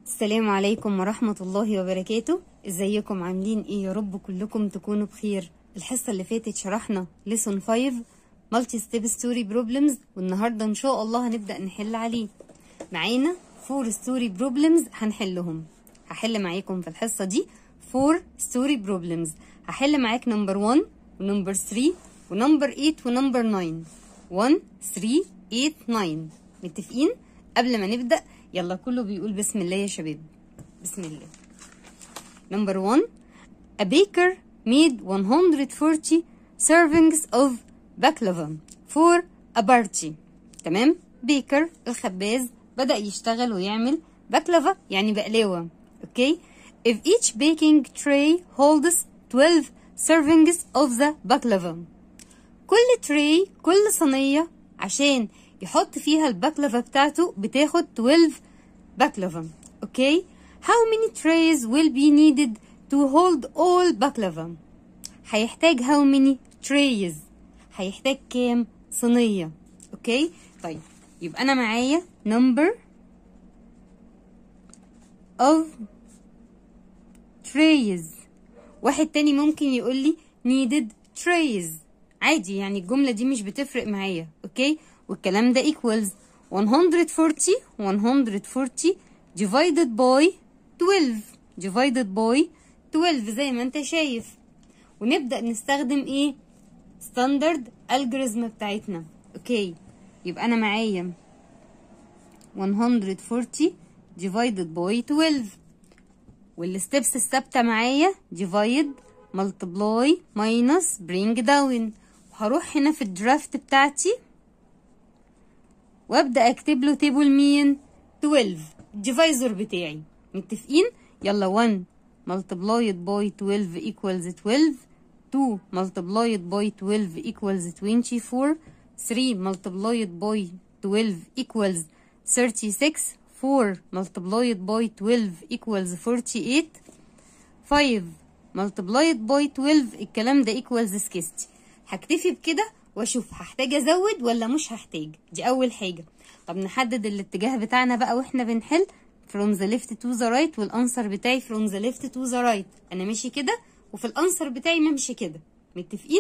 السلام عليكم ورحمة الله وبركاته ازيكم عاملين ايه يا رب كلكم تكونوا بخير الحصة اللي فاتت شرحنا ليسون 5 مالتي ستيب ستوري بروبلمز والنهاردة ان شاء الله هنبدأ نحل عليه معانا فور ستوري بروبلمز هنحلهم هحل معاكم في الحصة دي فور ستوري بروبلمز هحل معاك نمبر 1 ونمبر 3 ونمبر 8 ونمبر 9 1 3 8 9 متفقين قبل ما نبدأ يلا كله بيقول بسم الله يا شباب بسم الله نمبر 1 A baker made 140 servings of baklava for a party تمام بيكر الخباز بدأ يشتغل ويعمل بكلفة يعني بقلاوة اوكي if each baking tray holds 12 servings of the baklava كل تري كل صينية عشان يحط فيها البكلفة بتاعته بتاخد 12 بكلفة اوكي how many trays will be needed to hold all بكلفة هيحتاج how many trays هيحتاج كام صينية اوكي طيب يبقى انا معايا number of trays واحد تاني ممكن يقول لي needed trays عادي يعني الجملة دي مش بتفرق معايا اوكي والكلام ده equals 140 140 divided by 12 divided by 12 زي ما انت شايف ونبدأ نستخدم ايه standard algorithm بتاعتنا اوكي يبقى انا معايا 140 divided by 12 والستبس الثابتة معايا divide multiply minus bring down وهروح هنا في الدرافت بتاعتي وابدا اكتب له تيبل مين 12 الديفايزر بتاعي متفقين يلا 1 multiplied by 12 equals 12 2 multiplied by 12 equals 24 3 multiplied by 12 equals 36 4 multiplied by 12 equals 48 5 multiplied by 12 الكلام ده equals 60 هكتفي بكده واشوف هحتاج ازود ولا مش هحتاج دي اول حاجه طب نحدد الاتجاه بتاعنا بقى واحنا بنحل from the left to the right والانسر بتاعي from the left to the right انا ماشي كده وفي الانسر بتاعي ممشي كده متفقين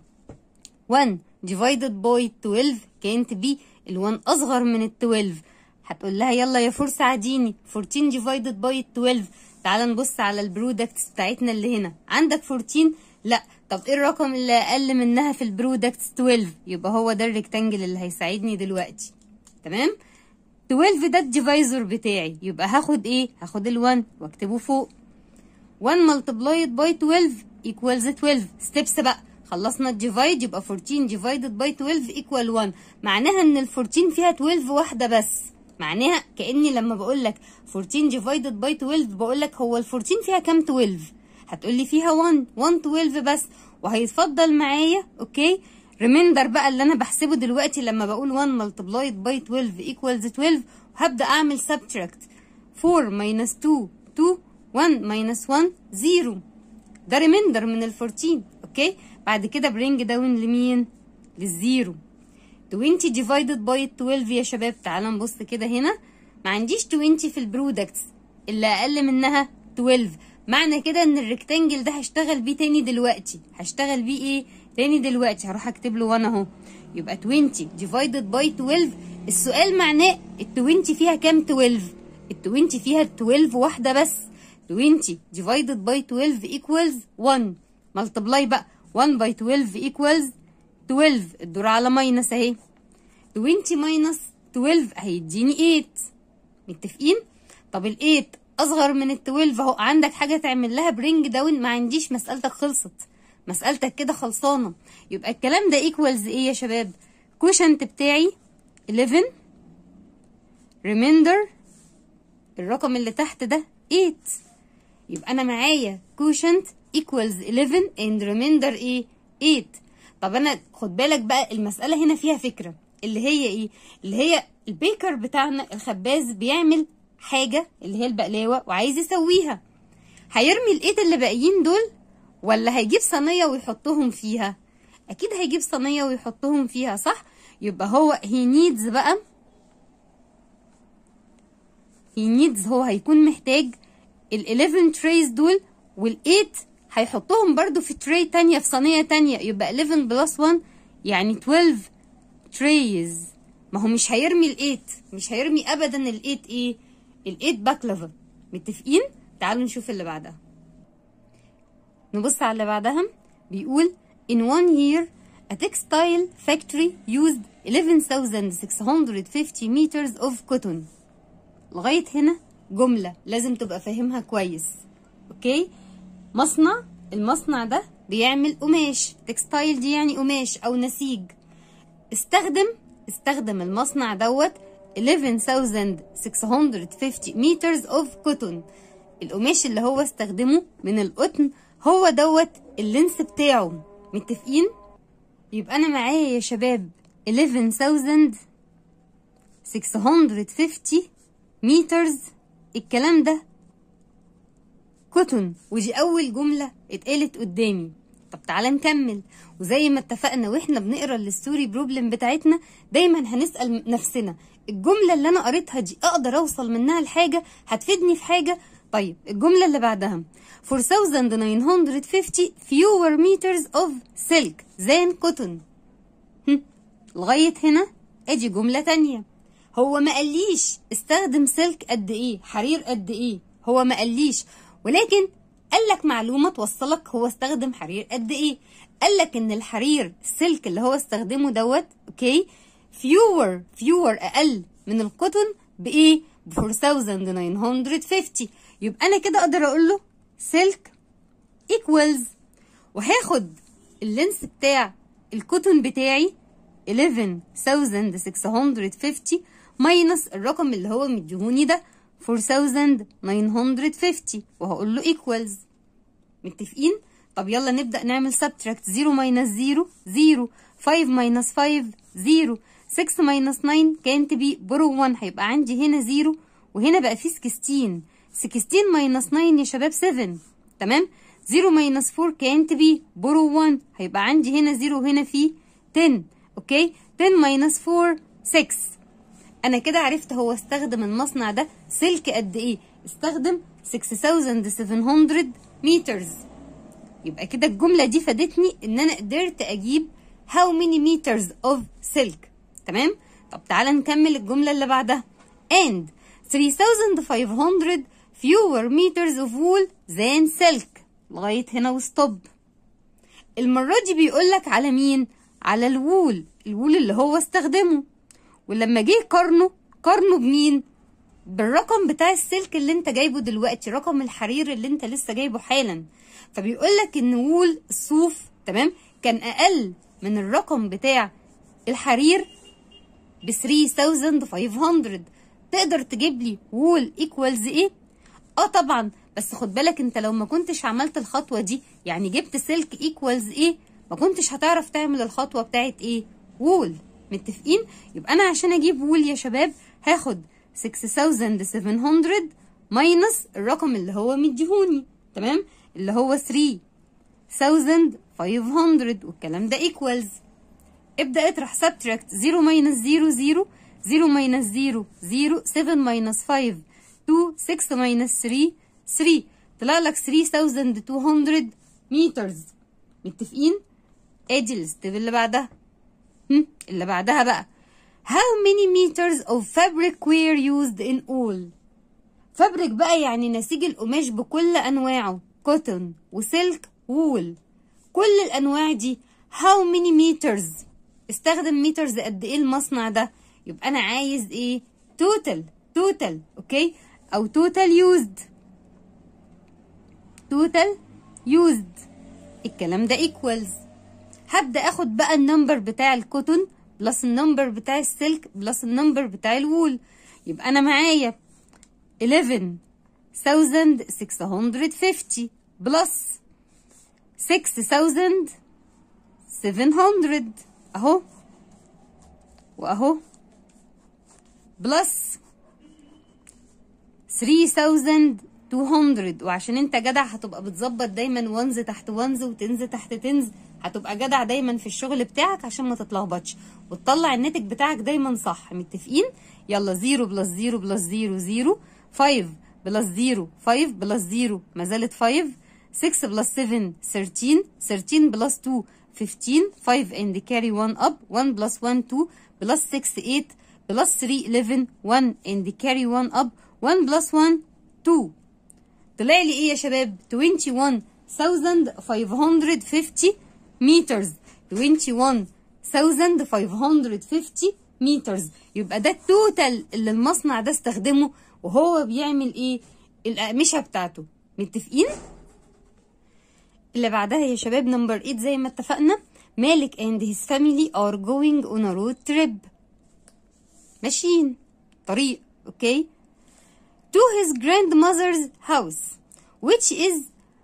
1 divided by 12 كانت بي ال1 اصغر من ال12 هتقول لها يلا يا فور ساعديني 14 divided by 12 تعال نبص على البرودكتس بتاعتنا اللي هنا عندك 14 لا طب ايه الرقم اللي اقل منها في البرودكتس 12 يبقى هو ده الريكتانجل اللي هيساعدني دلوقتي تمام 12 ده الديفايزر بتاعي يبقى هاخد ايه هاخد ال1 واكتبه فوق 1 multiplied by 12 equals 12 ستيبس بقى خلصنا الديفايد يبقى 14 divided by 12 equal 1 معناها ان ال 14 فيها 12 واحده بس معناها كاني لما بقول لك 14 divided by 12 بقول لك هو ال 14 فيها كام 12 هتقولي فيها 1 1 12 بس وهيتفضل معايا اوكي ريميندر بقى اللي انا بحسبه دلوقتي لما بقول 1 multiplied by 12 equals 12 وهبدا اعمل subtract 4 minus 2 2 1 minus 1 0 ده ريميندر من ال 14 اوكي بعد كده برينج داون لمين للزيرو 20 divided by 12 يا شباب تعالى نبص كده هنا ما عنديش 20 في البرودكتس اللي اقل منها 12 معنى كده ان الريكتانجل ده هشتغل بيه تاني دلوقتي هشتغل بيه ايه تاني دلوقتي هروح اكتب له 1 اهو يبقى 20 divided by 12 السؤال معناه ال 20 فيها كام 12 ال 20 فيها 12 واحده بس 20 divided by 12 equals 1 multiply بقى 1 by 12 equals 12 الدور على ماينس اهي 20 minus 12 هيديني 8 متفقين طب ال 8 اصغر من ال 12 اهو عندك حاجه تعمل لها برينج داون ما عنديش مسالتك خلصت مسالتك كده خلصانه يبقى الكلام ده ايكوالز ايه يا شباب كوشنت بتاعي 11 ريميندر الرقم اللي تحت ده 8 يبقى انا معايا كوشنت ايكوالز 11 اند ريميندر ايه 8 طب انا خد بالك بقى المساله هنا فيها فكره اللي هي ايه اللي هي البيكر بتاعنا الخباز بيعمل حاجه اللي هي البقلاوه وعايز يسويها هيرمي الايد اللي باقيين دول ولا هيجيب صينيه ويحطهم فيها اكيد هيجيب صينيه ويحطهم فيها صح يبقى هو he needs بقى he needs هو هيكون محتاج ال 11 trays دول وال 8 هيحطهم برضو في تري تانية في صينية تانية يبقى 11 بلس 1 يعني 12 trays ما هو مش هيرمي ال 8 مش هيرمي ابدا ال 8 ايه ال 8 باكلافا متفقين تعالوا نشوف اللي بعدها نبص على اللي بعدها بيقول in one year a textile factory used 11,650 meters of cotton لغاية هنا جملة لازم تبقى فاهمها كويس اوكي مصنع المصنع ده بيعمل قماش تكستايل دي يعني قماش او نسيج استخدم استخدم المصنع دوت 11650 meters of cotton القماش اللي هو استخدمه من القطن هو دوت اللينس بتاعه متفقين يبقى انا معايا يا شباب 11650 meters الكلام ده كوتون ودي اول جمله اتقالت قدامي طب تعالى نكمل وزي ما اتفقنا واحنا بنقرا الستوري بروبلم بتاعتنا دايما هنسال نفسنا الجمله اللي انا قريتها دي اقدر اوصل منها لحاجه هتفيدني في حاجه طيب الجمله اللي بعدها 4950 fewer meters of silk than cotton هم، لغايه هنا ادي جمله تانية هو ما قاليش استخدم سلك قد ايه حرير قد ايه هو ما قاليش ولكن قال لك معلومه توصلك هو استخدم حرير قد ايه قال لك ان الحرير السلك اللي هو استخدمه دوت اوكي فيور فيور اقل من القطن بايه ب 4950 يبقى انا كده اقدر اقول له سلك equals وهاخد اللينس بتاع الكوتون بتاعي 11650 ماينس الرقم اللي هو مديهوني ده 4950 وهقول له equals متفقين طب يلا نبدأ نعمل subtract 0 minus 0 0 5 minus 5 0 6 minus 9 كانت بي برو 1 هيبقى عندي هنا 0 وهنا بقى في 16 16 minus 9 يا شباب 7 تمام 0 minus 4 كانت بي برو 1 هيبقى عندي هنا 0 وهنا في 10 اوكي 10 minus 4 6 انا كده عرفت هو استخدم المصنع ده سلك قد ايه استخدم 6700 meters يبقى كده الجملة دي فادتني ان انا قدرت اجيب how many meters of silk تمام طب تعالى نكمل الجملة اللي بعدها and 3500 fewer meters of wool than silk لغاية هنا وستوب المرة دي بيقولك على مين على الوول الوول اللي هو استخدمه ولما جه قارنه قارنه بمين بالرقم بتاع السلك اللي انت جايبه دلوقتي رقم الحرير اللي انت لسه جايبه حالا فبيقول لك ان وول الصوف تمام كان اقل من الرقم بتاع الحرير ب 3500 تقدر تجيب لي وول ايكوالز ايه اه طبعا بس خد بالك انت لو ما كنتش عملت الخطوه دي يعني جبت سلك ايكوالز ايه ما كنتش هتعرف تعمل الخطوه بتاعت ايه وول متفقين يبقى انا عشان اجيب وول يا شباب هاخد 6700 ماينس الرقم اللي هو مديهوني تمام اللي هو 3500 والكلام ده equals ابدأ اطرح subtract 0 minus 0 0 0 minus 0 0 7 minus 5 2 6 minus 3 3 طلع لك 3200 meters متفقين ادي الستيب اللي بعدها هم؟ اللي بعدها بقى how many meters of fabric were used in all فابريك بقى يعني نسيج القماش بكل انواعه كوتون وسلك وول كل الانواع دي how many meters استخدم مترز قد ايه المصنع ده يبقى انا عايز ايه توتال توتال اوكي او توتال يوزد توتال يوزد الكلام ده equals هبدا اخد بقى النمبر بتاع الكوتون بلس النمبر بتاع السلك بلس النمبر بتاع الوول يبقى انا معايا 11650 بلس 6700 اهو واهو بلس 3200 وعشان انت جدع هتبقى بتظبط دايما ونز تحت ونز وتنز تحت تنز هتبقى جدع دايما في الشغل بتاعك عشان ما تتلخبطش وتطلع الناتج بتاعك دايما صح متفقين يلا 0 بلس 0 بلس 0 0 5 بلس 0 5 بلس 0 ما زالت 5 6 بلس 7 13 13 بلس 2 15 5 and carry 1 up 1 plus 1 2 plus 6 8 plus 3 11 1 and carry 1 up 1 plus 1 2 طلع لي ايه يا شباب 21550 meters 21550 meters يبقى ده التوتال اللي المصنع ده استخدمه وهو بيعمل ايه الأقمشة بتاعته متفقين اللي بعدها يا شباب نمبر 8 زي ما اتفقنا مالك and his family are going on a road trip ماشيين طريق اوكي to his grandmother's house which is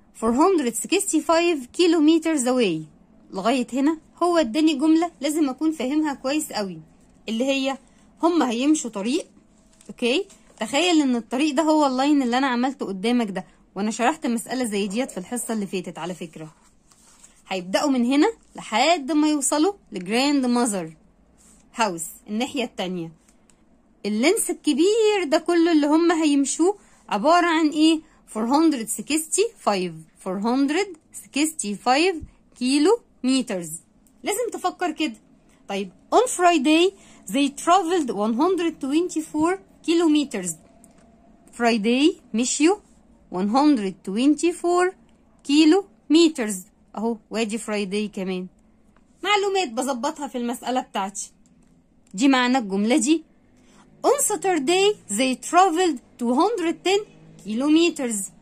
465 kilometers away لغاية هنا هو اداني جملة لازم اكون فاهمها كويس قوي اللي هي هم هيمشوا طريق اوكي تخيل ان الطريق ده هو اللاين اللي انا عملته قدامك ده وانا شرحت مسألة زي ديت في الحصة اللي فاتت على فكرة هيبدأوا من هنا لحد ما يوصلوا لجراند ماذر هاوس الناحية التانية اللينس الكبير ده كله اللي هم هيمشوه عبارة عن ايه 465 465 كيلو مترز لازم تفكر كده طيب on Friday they traveled 124 kilometers Friday مشيوا 124 كيلو مترز اهو وادي فرايداي كمان معلومات بظبطها في المسألة بتاعتي دي معنى الجملة دي On Saturday they traveled 210 kilometers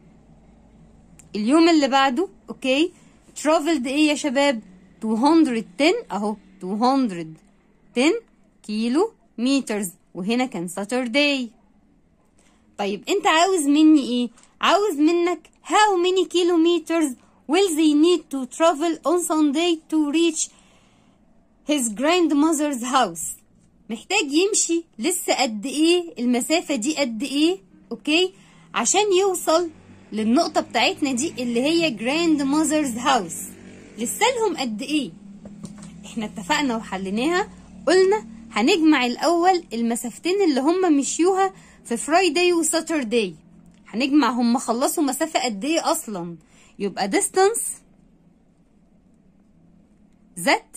اليوم اللي بعده اوكي traveled ايه يا شباب 210 اهو 210 كيلو مترز وهنا كان Saturday طيب انت عاوز مني ايه عاوز منك how many kilometers will they need to travel on Sunday to reach his grandmother's house محتاج يمشي لسه قد ايه المسافة دي قد ايه اوكي عشان يوصل للنقطة بتاعتنا دي اللي هي grandmother's house لسه لهم قد ايه احنا اتفقنا وحليناها قلنا هنجمع الاول المسافتين اللي هم مشيوها في فرايداي وساترداي هنجمع هم خلصوا مسافة قد ايه اصلا يبقى distance that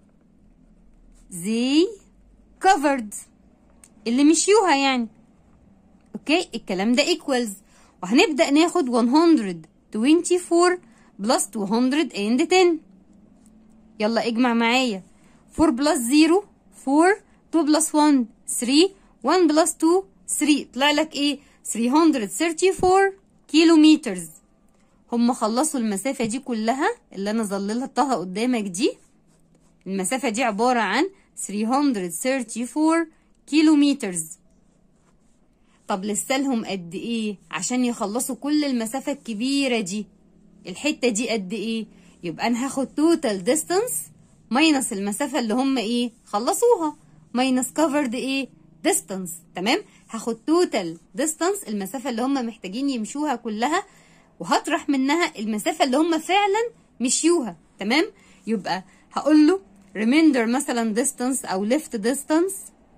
they covered اللي مشيوها يعني اوكي الكلام ده equals وهنبدأ ناخد 124 بلس 210 يلا اجمع معايا 4 بلس 0 4 2 بلس 1 3 1 بلس 2 3 طلع لك ايه 334 كيلو مترز هم خلصوا المسافة دي كلها اللي انا ظللتها قدامك دي المسافة دي عبارة عن 334 كيلو مترز طب لسه لهم قد ايه عشان يخلصوا كل المسافة الكبيرة دي الحتة دي قد ايه يبقى انا هاخد توتال ديستانس ماينس المسافة اللي هم ايه خلصوها ماينس كفرد ايه ديستانس تمام هاخد توتال ديستانس المسافة اللي هم محتاجين يمشوها كلها وهطرح منها المسافة اللي هم فعلا مشيوها تمام يبقى هقول له remainder مثلا distance او left distance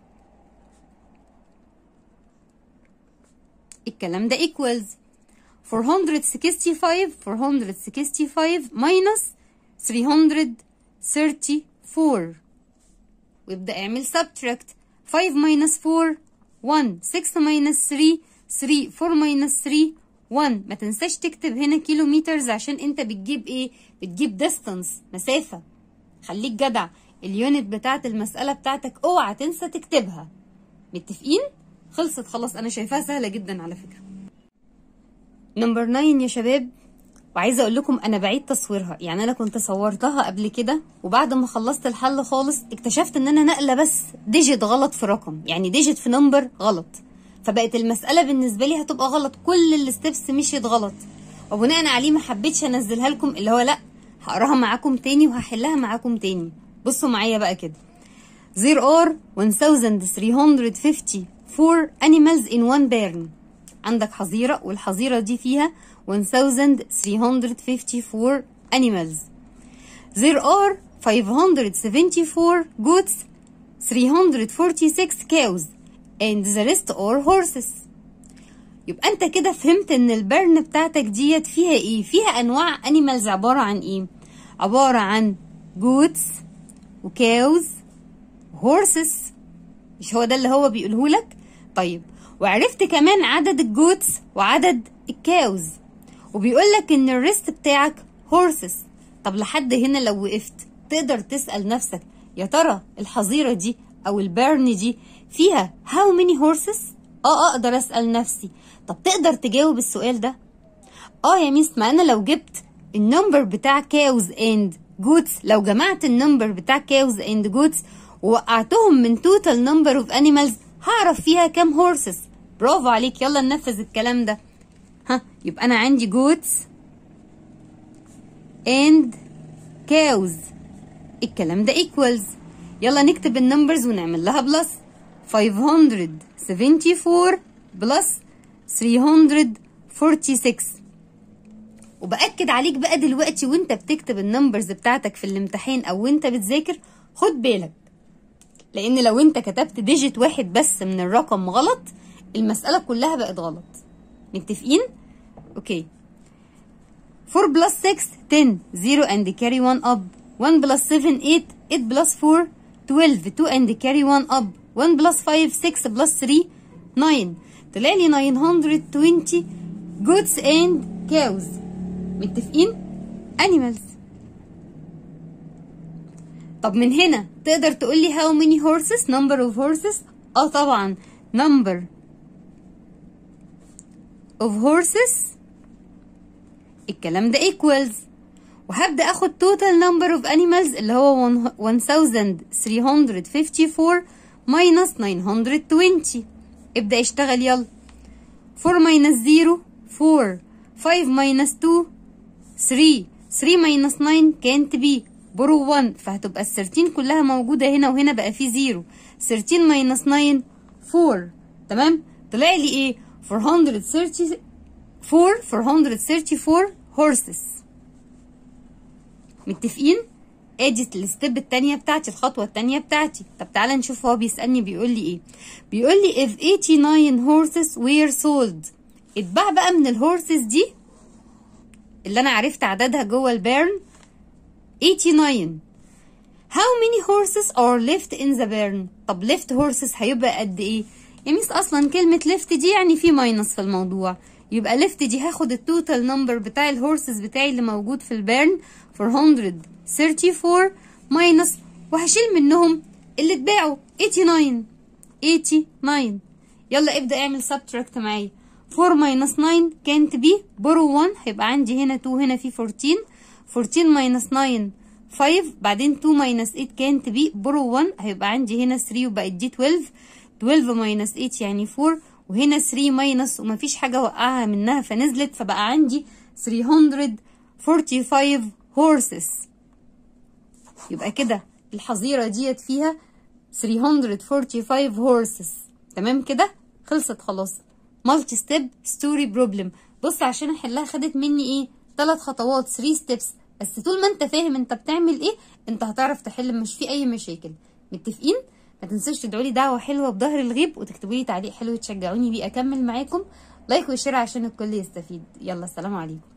الكلام ده equals 465 465 minus 334 ويبدأ اعمل subtract 5 minus 4 1 6 minus 3 3 4 minus 3 1 ما تنساش تكتب هنا كيلو مترز عشان انت بتجيب ايه بتجيب distance مسافة خليك جدع اليونت بتاعت المسألة بتاعتك اوعى تنسى تكتبها متفقين خلصت خلاص انا شايفاها سهلة جدا على فكرة نمبر 9 يا شباب وعايزه اقول لكم انا بعيد تصويرها يعني انا كنت صورتها قبل كده وبعد ما خلصت الحل خالص اكتشفت ان انا نقله بس ديجيت غلط في رقم يعني ديجيت في نمبر غلط فبقت المساله بالنسبه لي هتبقى غلط كل الستبس مشيت غلط وبناء عليه ما حبيتش انزلها لكم اللي هو لا هقراها معاكم تاني وهحلها معاكم تاني بصوا معايا بقى كده There are 1354 animals in one barn عندك حظيرة والحظيرة دي فيها 1354 animals. There are 574 goats, 346 cows, and the rest are horses. يبقى انت كده فهمت ان البرن بتاعتك ديت فيها ايه فيها انواع انيمالز عباره عن ايه عباره عن جوتس وكاوز هورسز مش هو ده اللي هو بيقوله لك طيب وعرفت كمان عدد الجوتس وعدد الكاوز وبيقول لك ان الريست بتاعك هورسز طب لحد هنا لو وقفت تقدر تسأل نفسك يا ترى الحظيرة دي او البرن دي فيها how many horses اه اقدر اسأل نفسي طب تقدر تجاوب السؤال ده اه يا ميس ما انا لو جبت النمبر بتاع كاوز اند جوتس لو جمعت النمبر بتاع كاوز اند جوتس ووقعتهم من توتال نمبر اوف انيمالز هعرف فيها كام هورسز برافو عليك يلا ننفذ الكلام ده ها يبقى انا عندي جوتس اند كاوز الكلام ده equals يلا نكتب النمبرز ونعمل لها بلس 574 بلس 346 وبأكد عليك بقى دلوقتي وانت بتكتب النمبرز بتاعتك في الامتحان او وانت بتذاكر خد بالك لان لو انت كتبت ديجيت واحد بس من الرقم غلط المسألة كلها بقت غلط متفقين؟ اوكي 4 plus 6 10 0 and carry 1 up 1 plus 7 8 8 plus 4 12 2 and carry 1 up 1 plus 5 6 plus 3 9 طلع لي 920 goods and cows متفقين animals طب من هنا تقدر تقول لي how many horses number of horses اه طبعا number of horses الكلام ده equals وهبدأ اخد total number of animals اللي هو 1354 minus 920 ابدأ اشتغل يلا 4 minus 0 4 5 minus 2 3 3 minus 9 can't be borrow 1 فهتبقى ال 13 كلها موجودة هنا وهنا بقى في 0 13 minus 9 4 تمام طلع لي ايه 434 434 horses متفقين ادي الستيب التانية بتاعتي الخطوة التانية بتاعتي طب تعالى نشوف هو بيسألني بيقول لي ايه بيقول لي if 89 horses were sold اتباع بقى من الهورسز دي اللي انا عرفت عددها جوه البيرن 89 how many horses are left in the barn طب left horses هيبقى قد ايه يا ميس اصلا كلمة left دي يعني في ماينس في الموضوع يبقى left دي هاخد التوتال نمبر بتاع الهورسز بتاعي اللي موجود في البيرن 434 ماينس وهشيل منهم اللي اتباعوا 89 89 يلا ابدأ اعمل subtract معايا 4 minus 9 can't be borrow 1 هيبقى عندي هنا 2 هنا في 14 14 minus 9 5 بعدين 2 minus 8 can't be borrow 1 هيبقى عندي هنا 3 وبقت دي 12 12 minus 8 يعني 4 وهنا 3 minus ومفيش حاجة وقعها منها فنزلت فبقى عندي 345 horses يبقى كده الحظيرة ديت فيها 345 horses تمام كده خلصت خلاص مالتي ستيب ستوري بروبلم بص عشان احلها خدت مني ايه ثلاث خطوات 3 ستيبس بس طول ما انت فاهم انت بتعمل ايه انت هتعرف تحل مش في اي مشاكل متفقين ما تنسوش تدعوا لي دعوه حلوه بظهر الغيب وتكتبوا لي تعليق حلو تشجعوني بيه اكمل معاكم لايك وشير عشان الكل يستفيد يلا السلام عليكم